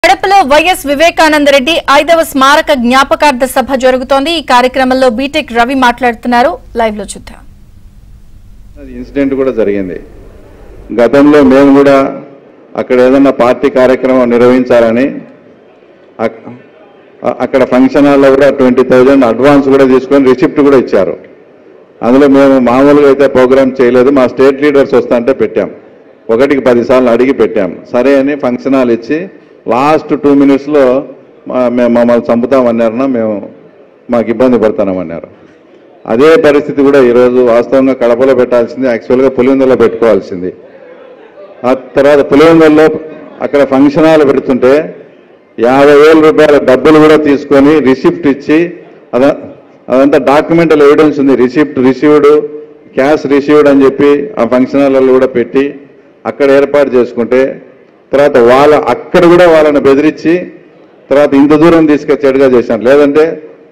కడపలో వైఎస్ వివేకానందరెడ్డి ఐదవ స్మారక జ్ఞాపకార్థ సభ జరుగుతోంది ఈ కార్యక్రమంలో బీటెక్ రవి మాట్లాడుతున్నారు లైవ్ లో చూద్దాం అది ఇన్సిడెంట్ కూడా జరిగింది గతంలో మేము కూడా అక్కడ ఏదన్నా పార్టీ కార్యక్రమం నిర్వహించాలని అక్- అ- అక్కడ ఫంక్షన్ హాల్లో కూడా ట్వంటీ థౌజండ్ అడ్వాన్స్ కూడా తీసుకొని రిసిప్ట్ కూడా ఇచ్చారు అందులో మేము మామూలుగా అయితే ప్రోగ్రామ్ చేయలేదు మా స్టేట్ లీడర్స్ వస్తుంటే పెట్టాం ఒకటికి పదిసార్లు అడిగి పెట్టాం సరే అని ఫంక్షన్ హాల్ ఇచ్చి లాస్ట్ టూ మినిట్స్లో మేము మమ్మల్ని చంపుతామన్నారన్నా మేము మాకు ఇబ్బంది పడుతున్నామన్నారు అదే పరిస్థితి కూడా ఈరోజు వాస్తవంగా కడపలో పెట్టాల్సింది యాక్చువల్గా పులివెందులో పెట్టుకోవాల్సింది ఆ తర్వాత పులివెందుల్లో అక్కడ ఫంక్షన్ హాల్ పెడుతుంటే యాభై వేల రూపాయల డబ్బులు కూడా తీసుకొని రిసిప్ట్ ఇచ్చి అద అదంతా డాక్యుమెంటల్ ఎవిడెన్స్ ఉంది రిసిప్ట్ రిసీవ్డ్ క్యాష్ రిసీవ్డ్ అని చెప్పి ఆ ఫంక్షన్ హాల్లో కూడా పెట్టి అక్కడ ఏర్పాటు చేసుకుంటే తర్వాత వాళ్ళ అక్కడ కూడా వాళ్ళని బెదిరించి తర్వాత ఇంత దూరం తీసుకొచ్చేట్టుగా చేశాను లేదంటే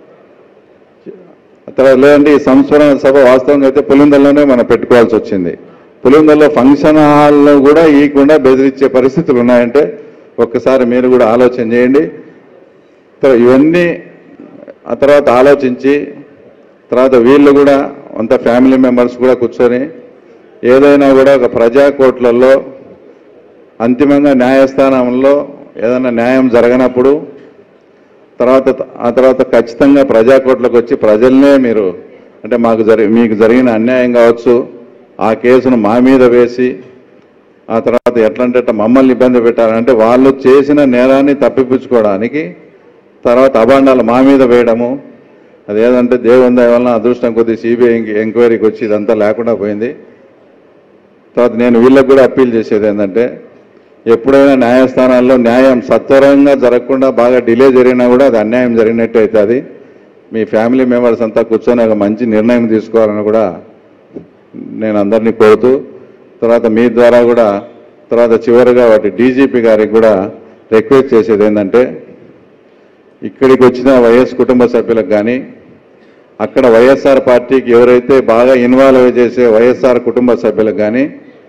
తర్వాత లేదంటే ఈ సంస్మరణ సభ వాస్తవంగా అయితే పులిందల్లోనే మనం పెట్టుకోవాల్సి వచ్చింది పులిందల్లో ఫంక్షన్ హాల్లో కూడా ఈకుండా బెదిరించే పరిస్థితులు ఉన్నాయంటే ఒక్కసారి మీరు కూడా ఆలోచన చేయండి తర్వాత ఇవన్నీ ఆ తర్వాత ఆలోచించి తర్వాత వీళ్ళు కూడా అంత ఫ్యామిలీ మెంబర్స్ కూడా కూర్చొని ఏదైనా కూడా ఒక ప్రజా కోర్టులలో అంతిమంగా న్యాయస్థానంలో ఏదైనా న్యాయం జరగనప్పుడు తర్వాత ఆ తర్వాత ఖచ్చితంగా ప్రజా కోర్టులకు వచ్చి ప్రజల్నే మీరు అంటే మాకు జరి మీకు జరిగిన అన్యాయం కావచ్చు ఆ కేసును మా మీద వేసి ఆ తర్వాత ఎట్లంటే అట్లా మమ్మల్ని ఇబ్బంది పెట్టాలంటే వాళ్ళు చేసిన నేరాన్ని తప్పిపుచ్చుకోవడానికి తర్వాత అభాండాలు మా మీద వేయడము అదేదంటే దేవుని దయ వలన అదృష్టం కొద్ది సిబిఐ ఎంక్వైరీకి వచ్చి ఇదంతా లేకుండా పోయింది తర్వాత నేను వీళ్ళకు కూడా అప్పీల్ చేసేది ఏంటంటే ఎప్పుడైనా న్యాయస్థానాల్లో న్యాయం సత్వరంగా జరగకుండా బాగా డిలే జరిగినా కూడా అది అన్యాయం జరిగినట్టు అవుతుంది మీ ఫ్యామిలీ మెంబర్స్ అంతా కూర్చొని ఒక మంచి నిర్ణయం తీసుకోవాలని కూడా నేను అందరినీ కోరుతూ తర్వాత మీ ద్వారా కూడా తర్వాత చివరిగా వాటి డీజీపీ గారికి కూడా రిక్వెస్ట్ చేసేది ఏంటంటే ఇక్కడికి వచ్చిన వైఎస్ కుటుంబ సభ్యులకు కానీ అక్కడ వైఎస్ఆర్ పార్టీకి ఎవరైతే బాగా ఇన్వాల్వ్ చేసే వైఎస్ఆర్ కుటుంబ సభ్యులకు కానీ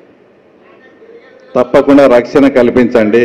తప్పకుండా రక్షణ కల్పించండి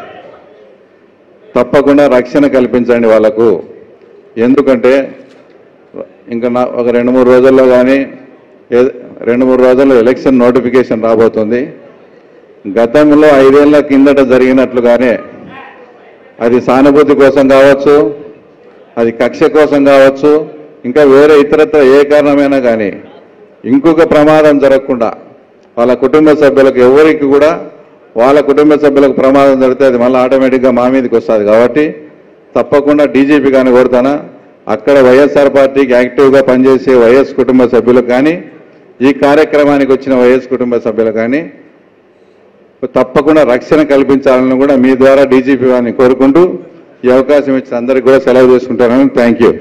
తప్పకుండా రక్షణ కల్పించండి వాళ్ళకు ఎందుకంటే ఇంకా నా ఒక రెండు మూడు రోజుల్లో కానీ ఏ- రెండు మూడు రోజుల్లో ఎలక్షన్ నోటిఫికేషన్ రాబోతుంది గతంలో ఐదేళ్ల కిందట జరిగినట్లుగానే అది సానుభూతి కోసం కావచ్చు అది కక్ష కోసం కావచ్చు ఇంకా వేరే ఇతరత్ర ఏ కారణమైనా కానీ ఇంకొక ప్రమాదం జరగకుండా వాళ్ళ కుటుంబ సభ్యులకు ఎవరికి కూడా వాళ్ళ కుటుంబ సభ్యులకు ప్రమాదం జరిగితే అది మళ్ళీ ఆటోమేటిక్గా మా మీదకి వస్తుంది కాబట్టి తప్పకుండా డీజీపీ కానీ కోరుతానా అక్కడ వైఎస్ఆర్ పార్టీకి యాక్టివ్గా పనిచేసే వైఎస్ కుటుంబ సభ్యులకు కానీ ఈ కార్యక్రమానికి వచ్చిన వైఎస్ కుటుంబ సభ్యులకు కానీ తప్పకుండా రక్షణ కల్పించాలని కూడా మీ ద్వారా డీజీపీ వారిని కోరుకుంటూ ఈ అవకాశం ఇచ్చిన అందరికీ కూడా సెలవు చేసుకుంటానని థ్యాంక్ యూ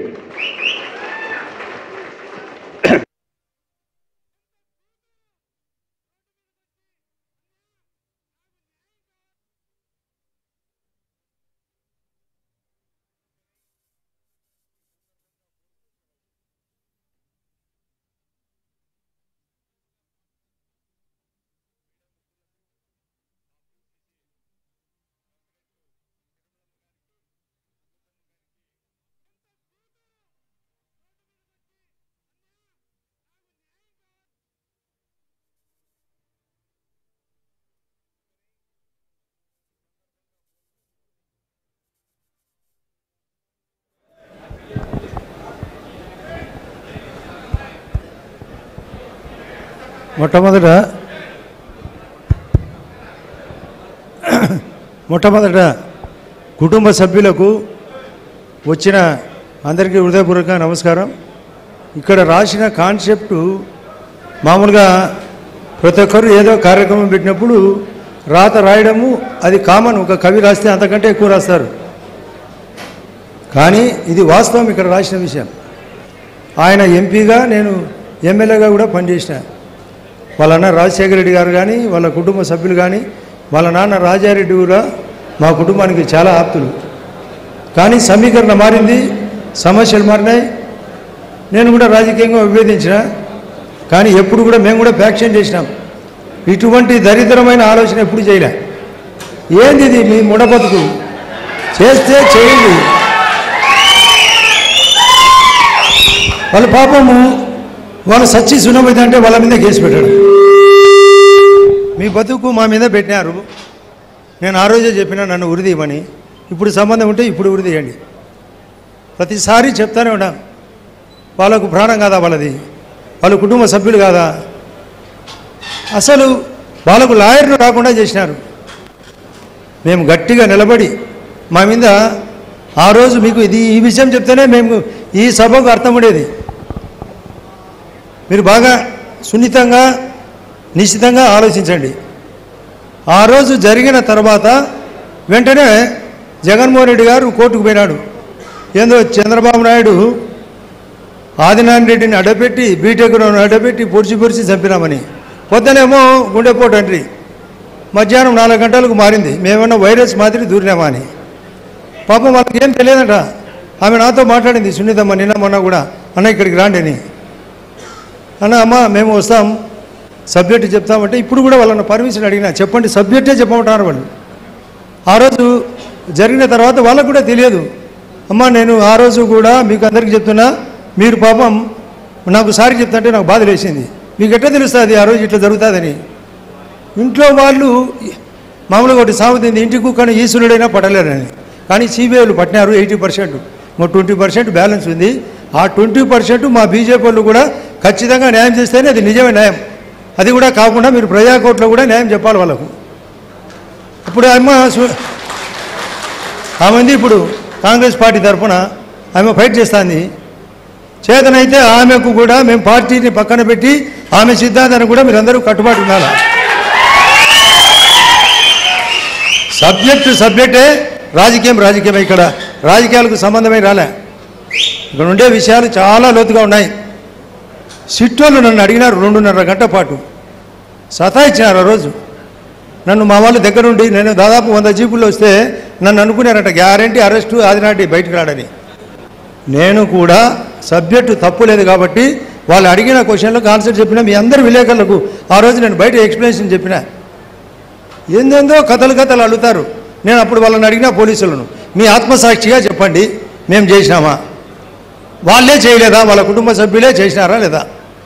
మొట్టమొదట మొట్టమొదట కుటుంబ సభ్యులకు వచ్చిన అందరికీ హృదయపూర్వక నమస్కారం ఇక్కడ రాసిన కాన్సెప్టు మామూలుగా ప్రతి ఒక్కరు ఏదో కార్యక్రమం పెట్టినప్పుడు రాత రాయడము అది కామన్ ఒక కవి రాస్తే అంతకంటే ఎక్కువ రాస్తారు కానీ ఇది వాస్తవం ఇక్కడ రాసిన విషయం ఆయన ఎంపీగా నేను ఎమ్మెల్యేగా కూడా పనిచేసిన వాళ్ళ అన్న రాజశేఖర రెడ్డి గారు కానీ వాళ్ళ కుటుంబ సభ్యులు కానీ వాళ్ళ నాన్న రాజారెడ్డి కూడా మా కుటుంబానికి చాలా ఆప్తులు కానీ సమీకరణ మారింది సమస్యలు మారినాయి నేను కూడా రాజకీయంగా విభేదించిన కానీ ఎప్పుడు కూడా మేము కూడా ఫ్యాక్షన్ చేసినాం ఇటువంటి దరిద్రమైన ఆలోచన ఎప్పుడు చేయలే ఏంది ఇది మీ ముడబతుకు చేస్తే చేయండి వాళ్ళ పాపము వాళ్ళు సచ్చి సున్నమైతే అంటే వాళ్ళ మీద కేసు పెట్టాడు మీ బతుకు మా మీద పెట్టినారు నేను ఆ రోజే చెప్పినా నన్ను ఉరిదీయమని ఇప్పుడు సంబంధం ఉంటే ఇప్పుడు ఉరిదీయండి ప్రతిసారి చెప్తానే ఉన్నాను వాళ్ళకు ప్రాణం కాదా వాళ్ళది వాళ్ళ కుటుంబ సభ్యులు కాదా అసలు వాళ్ళకు లాయర్లు రాకుండా చేసినారు మేము గట్టిగా నిలబడి మా మీద ఆ రోజు మీకు ఇది ఈ విషయం చెప్తేనే మేము ఈ సభకు అర్థం ఉండేది మీరు బాగా సున్నితంగా నిశ్చితంగా ఆలోచించండి ఆ రోజు జరిగిన తర్వాత వెంటనే జగన్మోహన్ రెడ్డి గారు కోర్టుకు పోయినాడు ఏందో చంద్రబాబు నాయుడు ఆదినారాయణ రెడ్డిని అడ్డపెట్టి బీటెక్ను అడ్డపెట్టి పొడిచి పొడిచి చంపినామని పొద్దునేమో గుండెపోటు అంట్రి మధ్యాహ్నం నాలుగు గంటలకు మారింది మేమన్నా వైరస్ మాదిరి దూరినామా అని పాపం వాళ్ళకి ఏం తెలియదంట ఆమె నాతో మాట్లాడింది సునీతమ్మ నిన్న మొన్న కూడా అన్న ఇక్కడికి రాండి అని అన్న అమ్మ మేము వస్తాం సబ్జెక్ట్ చెప్తామంటే ఇప్పుడు కూడా వాళ్ళని పర్మిషన్ అడిగినా చెప్పండి సబ్జెక్టే చెప్పమంటారు వాళ్ళు ఆ రోజు జరిగిన తర్వాత వాళ్ళకు కూడా తెలియదు అమ్మ నేను ఆ రోజు కూడా మీకు అందరికీ చెప్తున్నా మీరు పాపం నాకు సారి చెప్తుంటే నాకు బాధ వేసింది మీకు ఎట్లా తెలుస్తుంది ఆ రోజు ఇట్లా జరుగుతుందని ఇంట్లో వాళ్ళు మామూలుగా ఒకటి సాగుతుంది ఇంటి కుక్కను ఈశ్వరుడైనా పడలేరని కానీ సిబిఐలు పట్టినారు ఎయిటీ పర్సెంట్ మా ట్వంటీ పర్సెంట్ బ్యాలెన్స్ ఉంది ఆ ట్వంటీ పర్సెంట్ మా బీజేపీ వాళ్ళు కూడా ఖచ్చితంగా న్యాయం చేస్తేనే అది నిజమే న్యాయం అది కూడా కాకుండా మీరు ప్రజా కోర్టులో కూడా న్యాయం చెప్పాలి వాళ్ళకు ఇప్పుడు అమ్మ సు- ఆమె ఉంది ఇప్పుడు కాంగ్రెస్ పార్టీ తరఫున ఆమె ఫైట్ చేస్తుంది చేతనైతే ఆమెకు కూడా మేము పార్టీని పక్కన పెట్టి ఆమె సిద్ధాంతాన్ని కూడా మీరందరూ కట్టుబాటు ఉండాలి సబ్జెక్టు సబ్జెక్టే రాజకీయం రాజకీయమే ఇక్కడ రాజకీయాలకు సంబంధమై రాలే ఇక్కడ ఉండే విషయాలు చాలా లోతుగా ఉన్నాయి సిట్టోళ్ళు నన్ను అడిగినారు రెండున్నర గంట పాటు సతాయిచ్చినారు ఆ రోజు నన్ను మా వాళ్ళు దగ్గరుండి నేను దాదాపు వంద జీపుల్లో వస్తే నన్ను అనుకున్నారట గ్యారంటీ అరెస్టు ఆదినాటి బయటకు రాడని నేను కూడా సబ్జెక్టు తప్పు లేదు కాబట్టి వాళ్ళు అడిగిన క్వశ్చన్లకు ఆన్సర్ చెప్పిన మీ అందరి విలేకరులకు ఆ రోజు నేను బయట ఎక్స్ప్లెనేషన్ చెప్పిన ఏందేందో కథలు కథలు అడుగుతారు నేను అప్పుడు వాళ్ళని అడిగిన పోలీసులను మీ ఆత్మసాక్షిగా చెప్పండి మేము చేసినామా వాళ్ళే చేయలేదా వాళ్ళ కుటుంబ సభ్యులే చేసినారా లేదా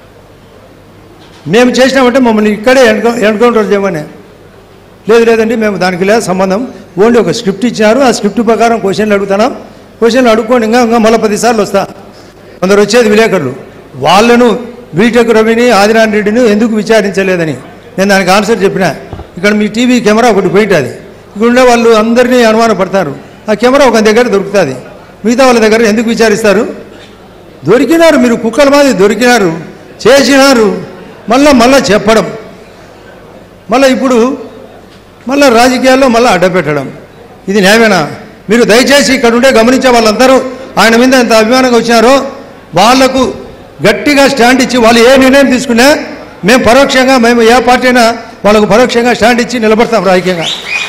మేము చేసినామంటే మమ్మల్ని ఇక్కడే ఎన్కౌ ఎన్కౌంటర్ చేయమని లేదు లేదండి మేము దానికి లేదు సంబంధం ఓన్లీ ఒక స్క్రిప్ట్ ఇచ్చినారు ఆ స్క్రిప్ట్ ప్రకారం క్వశ్చన్లు అడుగుతున్నాం క్వశ్చన్లు అడుక్కోండి ఇంకా ఇంకా మళ్ళీ పదిసార్లు వస్తా కొందరు వచ్చేది విలేకరులు వాళ్ళను బీటెక్ రవిని ఆదినారాయణ రెడ్డిని ఎందుకు విచారించలేదని నేను దానికి ఆన్సర్ చెప్పిన ఇక్కడ మీ టీవీ కెమెరా ఒకటి పోయింటుంది ఇక్కడ ఉండే వాళ్ళు అందరినీ అనుమాన పడతారు ఆ కెమెరా ఒక దగ్గర దొరుకుతుంది మిగతా వాళ్ళ దగ్గర ఎందుకు విచారిస్తారు దొరికినారు మీరు కుక్కల మాది దొరికినారు చేసినారు మళ్ళా మళ్ళా చెప్పడం మళ్ళీ ఇప్పుడు మళ్ళీ రాజకీయాల్లో మళ్ళీ అడ్డపెట్టడం ఇది న్యాయమేనా మీరు దయచేసి ఇక్కడ ఉండే గమనించే వాళ్ళందరూ ఆయన మీద ఎంత అభిమానంగా వచ్చినారో వాళ్లకు గట్టిగా స్టాండ్ ఇచ్చి వాళ్ళు ఏ నిర్ణయం తీసుకున్నా మేము పరోక్షంగా మేము ఏ పార్టీ అయినా వాళ్ళకు పరోక్షంగా స్టాండ్ ఇచ్చి నిలబడతాం రాజకీయంగా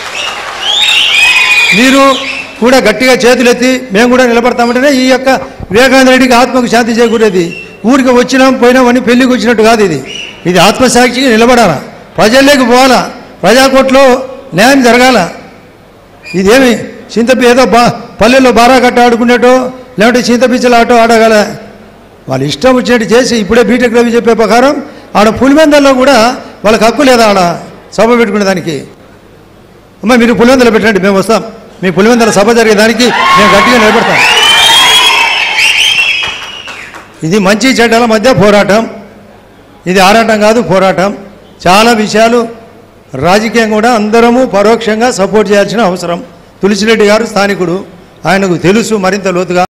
మీరు కూడా గట్టిగా చేతులెత్తి మేము కూడా నిలబడతామంటేనే ఈ యొక్క వివేకానంద రెడ్డికి ఆత్మకు శాంతి చేకూరేది ఊరికి వచ్చినాం పోయినామని పెళ్లికి వచ్చినట్టు కాదు ఇది ఇది ఆత్మసాక్షిగా నిలబడాలా ప్రజల్లోకి పోవాలా ప్రజాకోట్లో న్యాయం జరగాల ఇదేమి చింతపి ఏదో బా పల్లెల్లో బారా కట్ట ఆడుకునేటో లేదంటే చింతపిచ్చల ఆటో ఆడగల వాళ్ళు ఇష్టం వచ్చినట్టు చేసి ఇప్పుడే బీటెక్ రవి చెప్పే ప్రకారం ఆడ పులివెందల్లో కూడా వాళ్ళకి హక్కు లేదా ఆడ సభ పెట్టుకునే దానికి అమ్మ మీరు పులివెందలు పెట్టండి మేము వస్తాం మీ పులివెందల సభ జరిగేదానికి మేము గట్టిగా నిలబడతాం ఇది మంచి చెడ్డల మధ్య పోరాటం ఇది ఆరాటం కాదు పోరాటం చాలా విషయాలు రాజకీయం కూడా అందరము పరోక్షంగా సపోర్ట్ చేయాల్సిన అవసరం తులసిరెడ్డి గారు స్థానికుడు ఆయనకు తెలుసు మరింత లోతుగా